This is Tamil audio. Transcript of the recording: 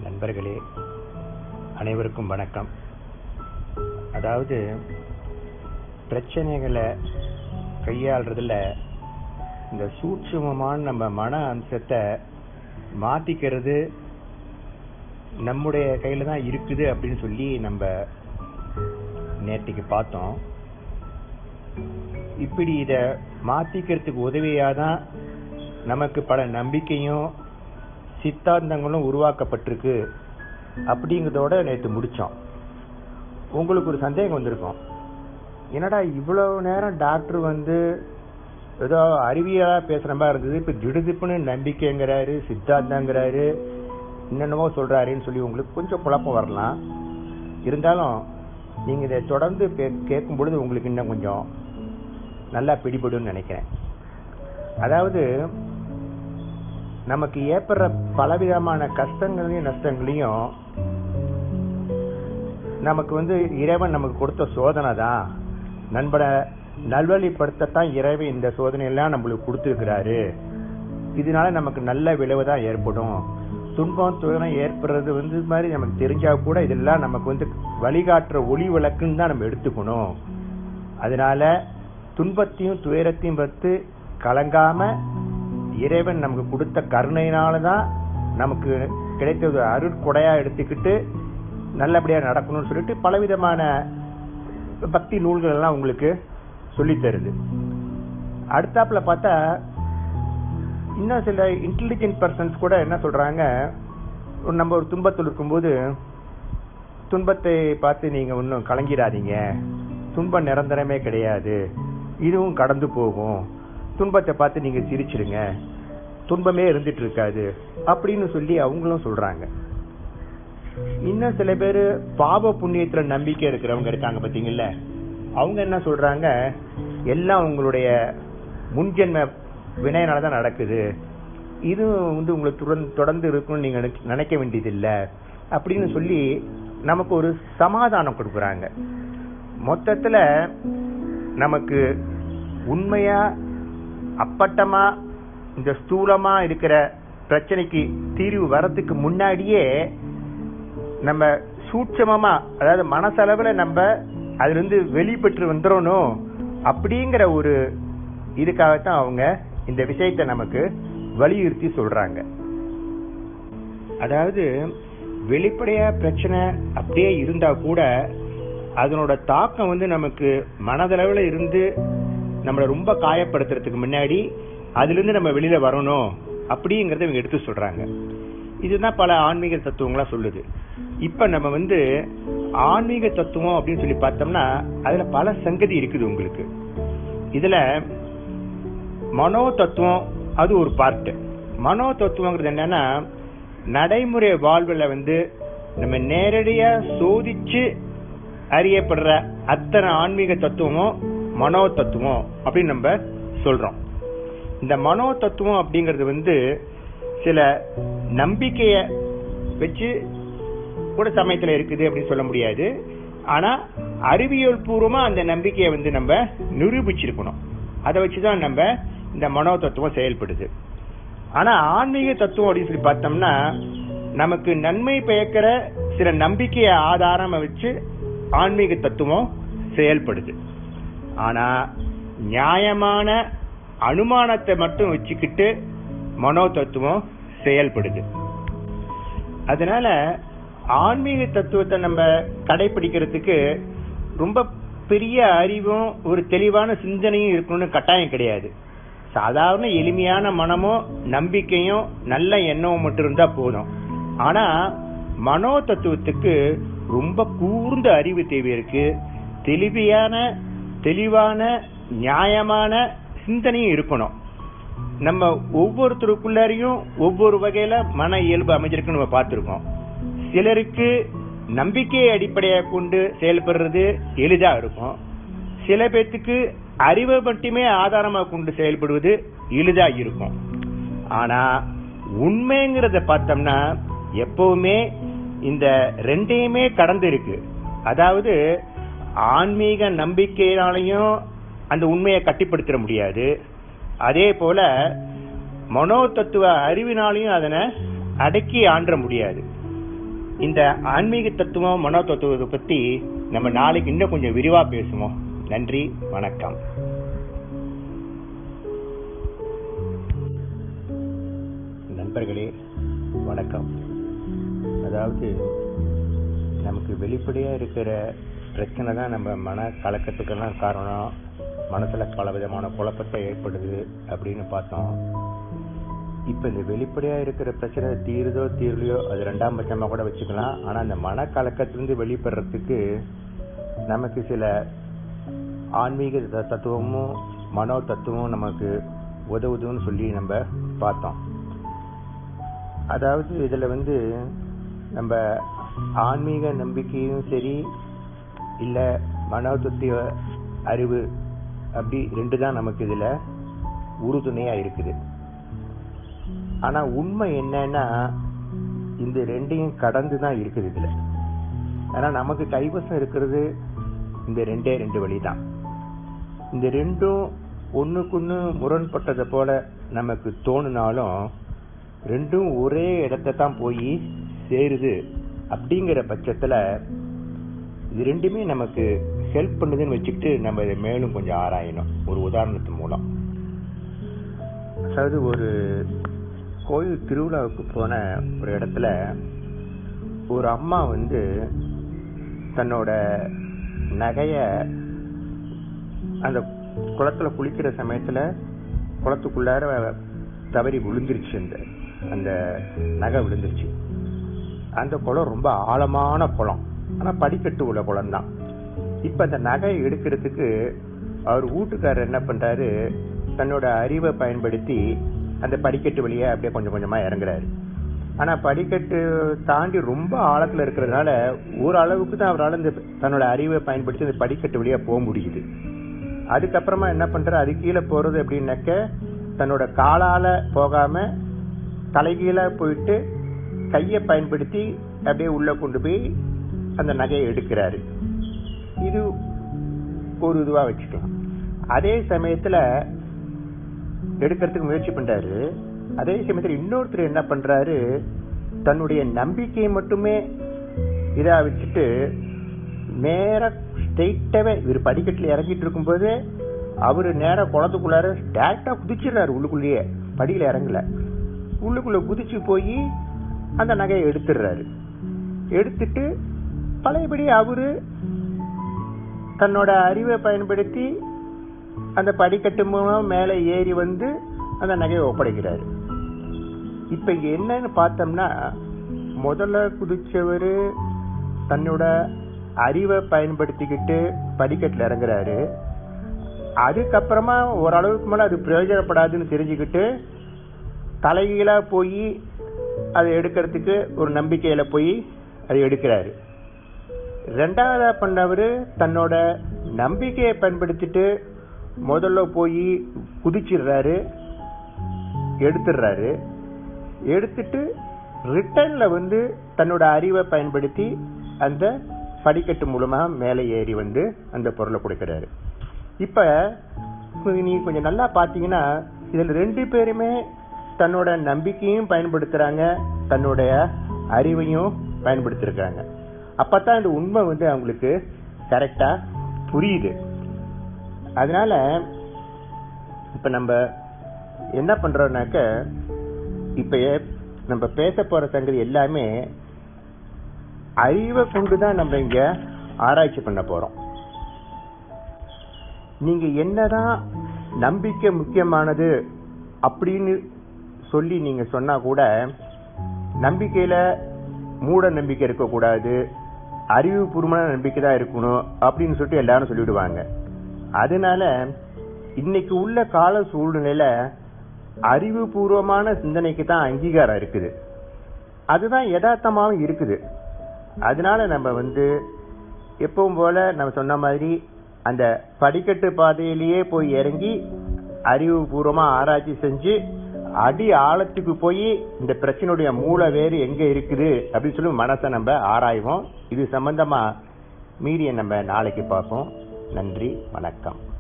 நண்பர்களே அனைவருக்கும் வணக்கம் அதாவது பிரச்சனைகளை கையாள்றதுல இந்த சூட்சுமமான நம்ம மன அம்சத்தை மாத்திக்கிறது நம்முடைய கையில தான் இருக்குது அப்படின்னு சொல்லி நம்ம நேற்றுக்கு பார்த்தோம் இப்படி இத மாத்திக்கிறதுக்கு உதவியாதான் நமக்கு பல நம்பிக்கையும் சித்தாந்தங்களும் உருவாக்கப்பட்டிருக்கு அப்படிங்கிறதோட நேற்று முடிச்சோம் உங்களுக்கு ஒரு சந்தேகம் வந்திருக்கும் என்னடா இவ்வளவு நேரம் டாக்டர் வந்து ஏதோ அறிவியலா பேசுற மாதிரி இருந்தது இப்ப திடுதிப்புன்னு நம்பிக்கைங்கிறாரு சித்தாந்தங்கிறாரு என்னென்னமோ சொல்றாருன்னு சொல்லி உங்களுக்கு கொஞ்சம் குழப்பம் வரலாம் இருந்தாலும் நீங்க இதை தொடர்ந்து கேட்கும் பொழுது உங்களுக்கு இன்னும் கொஞ்சம் நல்லா பிடிபடும் நினைக்கிறேன் அதாவது நமக்கு ஏற்படுற பலவிதமான கஷ்டங்களையும் நஷ்டங்களையும் நமக்கு வந்து இறைவன் நமக்கு கொடுத்த சோதனை தான் நண்பனை நல்வழிப்படுத்தத்தான் இறைவன் இந்த சோதனை எல்லாம் நம்மளுக்கு கொடுத்துருக்கிறாரு இதனால நமக்கு நல்ல விளைவு தான் ஏற்படும் துன்பம் துயரம் ஏற்படுறது வந்து மாதிரி நமக்கு தெரிஞ்சா கூட இதெல்லாம் நமக்கு வந்து வழிகாட்டுற ஒளி விளக்குன்னு தான் நம்ம எடுத்துக்கணும் அதனால துன்பத்தையும் துயரத்தையும் பார்த்து கலங்காம இறைவன் நமக்கு கொடுத்த கருணையினாலதான் நமக்கு கிடைத்தது அருட்கொடையா எடுத்துக்கிட்டு நல்லபடியா நடக்கணும்னு சொல்லிட்டு பலவிதமான பக்தி நூல்கள் எல்லாம் உங்களுக்கு சொல்லி தருது அடுத்தாப்புல பார்த்தா இன்னும் சில இன்டெலிஜென்ட் பர்சன்ஸ் கூட என்ன சொல்றாங்க நம்ம ஒரு துன்பத்தில் இருக்கும்போது துன்பத்தை பார்த்து நீங்க ஒன்றும் கலங்கிடாதீங்க துன்பம் நிரந்தரமே கிடையாது இதுவும் கடந்து போகும் துன்பத்தை பார்த்து நீங்க சிரிச்சிடுங்க துன்பமே இருந்துட்டு இருக்காது அப்படின்னு சொல்லி அவங்களும் சொல்றாங்க இன்னும் சில பேர் பாவ புண்ணியத்துல நம்பிக்கை இருக்கிறவங்க இருக்காங்க பாத்தீங்கல்ல அவங்க என்ன சொல்றாங்க எல்லாம் உங்களுடைய முன்ஜென்ம வினையினாலதான் நடக்குது இது வந்து உங்களுக்கு தொடர்ந்து இருக்கும்னு நீங்க நினைக்க வேண்டியதில்லை அப்படின்னு சொல்லி நமக்கு ஒரு சமாதானம் கொடுக்குறாங்க மொத்தத்துல நமக்கு உண்மையா அப்பட்டமா இந்த ஸ்தூலமா இருக்கிற பிரச்சனைக்கு தீர்வு வரத்துக்கு முன்னாடியே நம்ம சூட்சமமா அதாவது மனசளவுல நம்ம அதுல இருந்து வெளிப்பட்டு வந்துடணும் அப்படிங்கிற ஒரு இதுக்காகத்தான் அவங்க இந்த விஷயத்தை நமக்கு வலியுறுத்தி சொல்றாங்க அதாவது வெளிப்படையா பிரச்சனை அப்படியே இருந்தா கூட அதனோட தாக்கம் வந்து நமக்கு மனதளவுல இருந்து நம்மளை ரொம்ப காயப்படுத்துறதுக்கு முன்னாடி அதுல இருந்து நம்ம வெளியில வரணும் அப்படிங்கறத இவங்க எடுத்து சொல்றாங்க இதுதான் பல ஆன்மீக தத்துவங்களா சொல்லுது இப்ப நம்ம வந்து ஆன்மீக தத்துவம் அப்படின்னு சொல்லி பார்த்தோம்னா அதுல பல சங்கதி இருக்குது உங்களுக்கு இதுல மனோ தத்துவம் அது ஒரு பார்ட் மனோ தத்துவங்கிறது என்னன்னா நடைமுறை வாழ்வுல வந்து நம்ம நேரடியா சோதிச்சு அறியப்படுற அத்தனை ஆன்மீக தத்துவமும் மனோ தத்துவம் அப்படின்னு நம்ம சொல்றோம் இந்த மனோ தத்துவம் அப்படிங்கறது வந்து சில நம்பிக்கைய வச்சு கூட சமயத்துல இருக்குது அப்படின்னு சொல்ல முடியாது ஆனா அறிவியல் பூர்வமா அந்த நம்பிக்கையை வந்து நம்ம நிரூபிச்சிருக்கணும் அதை வச்சுதான் நம்ம இந்த மனோ தத்துவம் செயல்படுது ஆனா ஆன்மீக தத்துவம் அப்படின்னு சொல்லி பார்த்தோம்னா நமக்கு நன்மை பயக்கிற சில நம்பிக்கையை ஆதாரமா வச்சு ஆன்மீக தத்துவம் செயல்படுது ஆனா நியாயமான அனுமானத்தை மட்டும் வச்சுக்கிட்டு மனோ தத்துவம் செயல்படுது அதனால ஆன்மீக தத்துவத்தை நம்ம கடைபிடிக்கிறதுக்கு ரொம்ப பெரிய அறிவும் ஒரு தெளிவான சிந்தனையும் இருக்கணும்னு கட்டாயம் கிடையாது சாதாரண எளிமையான மனமும் நம்பிக்கையும் நல்ல எண்ணமும் மட்டும் இருந்தா போதும் ஆனா மனோ தத்துவத்துக்கு ரொம்ப கூர்ந்த அறிவு தேவை இருக்கு தெளிவியான தெளிவான நியாயமான சிந்தனையும் இருக்கணும் நம்ம ஒவ்வொருத்தருக்குள்ளாரையும் ஒவ்வொரு வகையில மன இயல்பு அமைஞ்சிருக்குன்னு நம்ம பார்த்திருக்கோம் சிலருக்கு நம்பிக்கையை அடிப்படையாக கொண்டு செயல்படுறது எளிதா இருக்கும் சில பேர்த்துக்கு அறிவை மட்டுமே ஆதாரமாக கொண்டு செயல்படுவது எளிதா இருக்கும் ஆனா உண்மைங்கிறத பார்த்தோம்னா எப்பவுமே இந்த ரெண்டையுமே கடந்து இருக்கு அதாவது ஆன்மீக நம்பிக்கையினாலையும் அந்த உண்மையை கட்டிப்படுத்திட முடியாது அதே போல மனோ தத்துவ அறிவினாலையும் அதனை அடக்கி ஆண்ட முடியாது இந்த ஆன்மீக தத்துவம் மனோ தத்துவத்தை பத்தி நம்ம நாளைக்கு இன்னும் கொஞ்சம் விரிவா பேசுவோம் நன்றி வணக்கம் நண்பர்களே வணக்கம் அதாவது நமக்கு வெளிப்படையா இருக்கிற பிரச்சனை தான் நம்ம மன கலக்கத்துக்கெல்லாம் காரணம் மனசுல பல விதமான குழப்பத்தை ஏற்படுது அப்படின்னு பார்த்தோம் இப்ப இந்த வெளிப்படையா இருக்கிற பிரச்சனை தீருதோ தீரலையோ அது ரெண்டாம் பட்சமா கூட வச்சுக்கலாம் ஆனா அந்த மன கலக்கத்திலிருந்து வெளிப்படுறதுக்கு நமக்கு சில ஆன்மீக த- தத்துவமும் மனோ தத்துவமும் நமக்கு உதவுதுன்னு சொல்லி நம்ம பார்த்தோம் அதாவது இதுல வந்து நம்ம ஆன்மீக நம்பிக்கையும் சரி இல்ல மனோ தத்துவ அறிவு அப்படி ரெண்டு தான் நமக்கு இதுல உறுதுணையா இருக்குது ஆனா உண்மை என்னன்னா இந்த ரெண்டையும் கடந்து தான் இருக்குது இதுல ஆனா நமக்கு கைவசம் இருக்கிறது இந்த ரெண்டே ரெண்டு வழிதான் இந்த ரெண்டும் ஒண்ணுக்குன்னு முரண்பட்டதை போல நமக்கு தோணுனாலும் ரெண்டும் ஒரே இடத்தை தான் போய் சேருது அப்படிங்கிற பட்சத்துல இது ரெண்டுமே நமக்கு ஹெல்ப் பண்ணுதுன்னு வச்சுக்கிட்டு நம்ம இதை மேலும் கொஞ்சம் ஆராயணும் ஒரு உதாரணத்து மூலம் அதாவது ஒரு கோயில் திருவிழாவுக்கு போன ஒரு இடத்துல ஒரு அம்மா வந்து தன்னோட நகைய அந்த குளத்துல குளிக்கிற சமயத்துல குளத்துக்குள்ளார தவறி விழுந்துருச்சு அந்த அந்த நகை விழுந்துருச்சு அந்த குளம் ரொம்ப ஆழமான குளம் ஆனா படிக்கட்டு உள்ள குளம் தான் இப்ப அந்த நகையை எடுக்கிறதுக்கு அவர் வீட்டுக்காரர் என்ன பண்றாரு தன்னோட அறிவை பயன்படுத்தி அந்த படிக்கட்டு வழியா அப்படியே கொஞ்சம் கொஞ்சமா இறங்குறாரு ஆனா படிக்கட்டு தாண்டி ரொம்ப ஆழத்துல இருக்கிறதுனால ஒரு அளவுக்கு தான் அவரால் இந்த தன்னோட அறிவை பயன்படுத்தி அந்த படிக்கட்டு வழியா போக முடியுது அதுக்கப்புறமா என்ன பண்றாரு அது கீழே போறது அப்படின்னாக்க தன்னோட காலால போகாம தலைகீழ போயிட்டு கையை பயன்படுத்தி அப்படியே உள்ள கொண்டு போய் அந்த நகையை எடுக்கிறாரு இது ஒரு இதுவா வச்சுக்கலாம் அதே சமயத்துல எடுக்கிறதுக்கு முயற்சி பண்றாரு அதே சமயத்துல இன்னொருத்தர் என்ன பண்றாரு தன்னுடைய நம்பிக்கையை மட்டுமே இதா வச்சுட்டு நேர ஸ்ட்ரெயிட்டாவே இவர் படிக்கட்டுல இறங்கிட்டு இருக்கும்போது அவரு நேரா குளத்துக்குள்ளார டேரக்டா குதிச்சிடுறாரு உள்ளுக்குள்ளேயே படியில இறங்கல உள்ளுக்குள்ள குதிச்சு போய் அந்த நகையை எடுத்துடுறாரு எடுத்துட்டு பழையபடி அவரு தன்னோட அறிவை பயன்படுத்தி அந்த படிக்கட்டு மூலம் மேலே ஏறி வந்து அந்த நகையை ஒப்படைக்கிறாரு இப்ப இங்க என்னன்னு பார்த்தோம்னா முதல்ல குதிச்சவரு தன்னோட அறிவை பயன்படுத்திக்கிட்டு படிக்கட்டுல இறங்குறாரு அதுக்கப்புறமா ஓரளவுக்கு மேல அது பிரயோஜனப்படாதுன்னு தெரிஞ்சுக்கிட்டு தலைகீழா போய் அதை எடுக்கிறதுக்கு ஒரு நம்பிக்கையில போய் அதை எடுக்கிறாரு ரெண்டாவதா பண்ணவரு தன்னோட நம்பிக்கையை பயன்படுத்திட்டு முதல்ல போய் குதிச்சிடுறாரு எடுத்துடுறாரு எடுத்துட்டு ரிட்டர்ன்ல வந்து தன்னோட அறிவை பயன்படுத்தி அந்த படிக்கட்டு மூலமா மேலே ஏறி வந்து அந்த பொருளை கொடுக்கிறாரு இப்ப நீ கொஞ்சம் நல்லா பாத்தீங்கன்னா இதுல ரெண்டு பேருமே தன்னோட நம்பிக்கையும் பயன்படுத்துறாங்க தன்னுடைய அறிவையும் பயன்படுத்திருக்காங்க அப்பதான் இந்த உண்மை வந்து அவங்களுக்கு கரெக்டா புரியுது அதனால இப்ப நம்ம என்ன பண்றோம்னாக்க இப்ப நம்ம பேச போற சங்கதி எல்லாமே அறிவை கொண்டுதான் நம்ம இங்க ஆராய்ச்சி பண்ண போறோம் நீங்க என்னதான் நம்பிக்கை முக்கியமானது அப்படின்னு சொல்லி நீங்க சொன்னா கூட நம்பிக்கையில மூட நம்பிக்கை இருக்கக்கூடாது அறிவுபூர்வமான நம்பிக்கை தான் இருக்கணும் அப்படின்னு சொல்லிட்டு எல்லாரும் சொல்லிவிடுவாங்க அதனால இன்னைக்கு உள்ள கால சூழ்நிலையில அறிவுபூர்வமான சிந்தனைக்கு தான் அங்கீகாரம் இருக்குது அதுதான் யதார்த்தமாவும் இருக்குது அதனால நம்ம வந்து எப்பவும் போல நம்ம சொன்ன மாதிரி அந்த படிக்கட்டு பாதையிலேயே போய் இறங்கி அறிவுபூர்வமா ஆராய்ச்சி செஞ்சு அடி ஆழத்துக்கு போய் இந்த பிரச்சனையுடைய மூல வேறு எங்க இருக்குது அப்படின்னு சொல்லி மனசை நம்ம ஆராய்வோம் இது சம்பந்தமா மீறிய நம்ம நாளைக்கு பார்ப்போம் நன்றி வணக்கம்